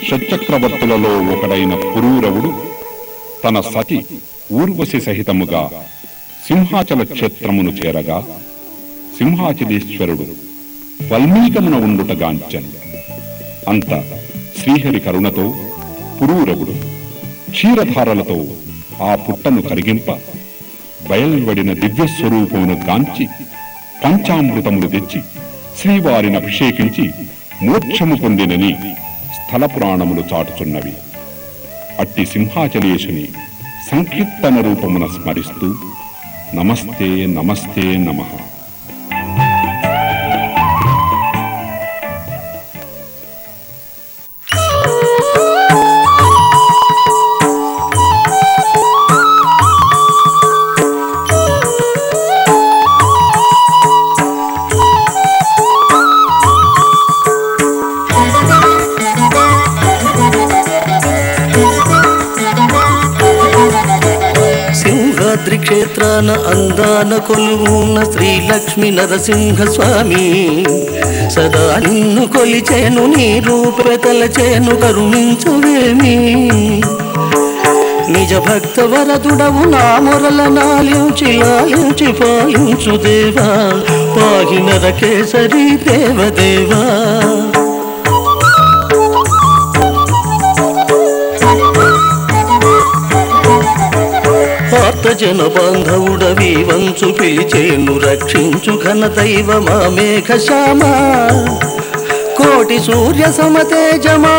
షట్చక్రవర్తులలో ఒకడైన పురూరవుడు తన సతి ఊర్వశి సహితముగా సింహాచల క్షేత్రమును చేరగా సింహాచలేశ్వరుడు వల్మీకమున ఉండుటగాంచను అంత శ్రీహరి కరుణతో పురూరవుడు క్షీరధారలతో ఆ పుట్టను కరిగింప బయల్వడిన దివ్య స్వరూపమును గాంచి పంచామృతములు తెచ్చి శ్రీవారిని అభిషేకించి మోక్షము పొందినని స్థల పురాణములు చాటుచున్నవి అట్టి సింహాచలేశుని సంకీర్తన రూపమున స్మరిస్తూ నమస్తే నమస్తే నమః సింహాద్రి క్షేత్రాన అందాన కొలువున్న శ్రీలక్ష్మి నరసింహ స్వామి సదా నిన్ను కొలిచేను నీ రూపెతలచేను కరుణించువేమి నిజ భక్త వరదుడవు నా మొరల నాలించి లాలించి పాలించు దేవా పాహి నరకేసరి దేవదేవా ఆర్తజన బాంధవుడవి వంచు పిలిచేను రక్షించు ఘన దైవ మా మేఘ శ్యామ కోటి సూర్య సమతేజమా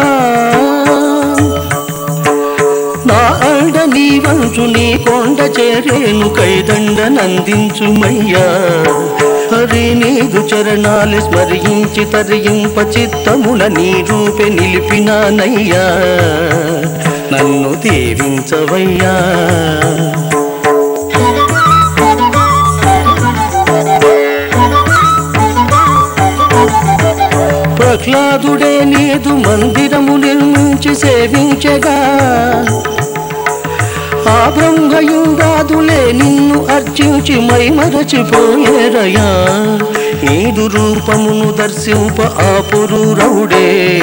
నా అండ నీ వంచు నీ కొండ చేరేను కైదండ నందించుమయ్యా హరి నీదు చరణాలు స్మరించి తరింప చిత్తముల నీ రూపే నిలిపినానయ్యా నన్ను దీవించవయ్యా ప్రహ్లాదుడే నీదు మందిరము నిర్మించి సేవించగా ఆ బ్రహ్మయుగాదులే నిన్ను అర్చించి మైమరచిపోయేరయా నీదు రూపమును దర్శింప ఆ పురూరవుడే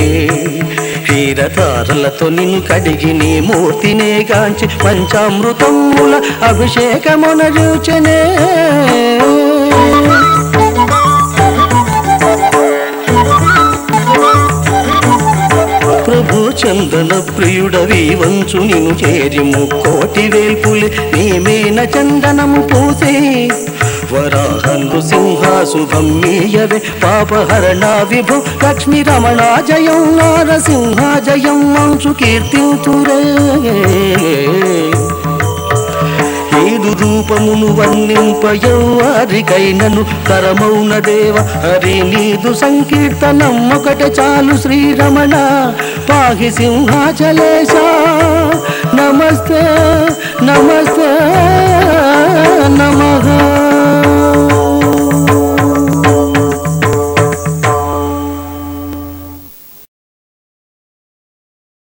క్షీరతారలతో నిన్ను కడిగి నీ మూర్తినే గాంచి పంచామృతముల అభిషేకమునరుచనే ప్రభు చందన ప్రియుడవి వంచు నిను చేరి ముక్కోటి వేల్పులి నీమేన చందనము పూసే వరాహన్ను సింహాశుభం మీయవే పాపహరణ విభు లక్ష్మీ రమణ జయం నారసింహ జయం వంశు కీర్తింతురే ఏడు రూపమును వర్ణింపయవారికైనను తరమౌన దేవ హరి నీదు సంకీర్తనం ఒకట చాలు శ్రీరమణ పాహి సింహాచలేశ నమస్తే నమస్తే నమ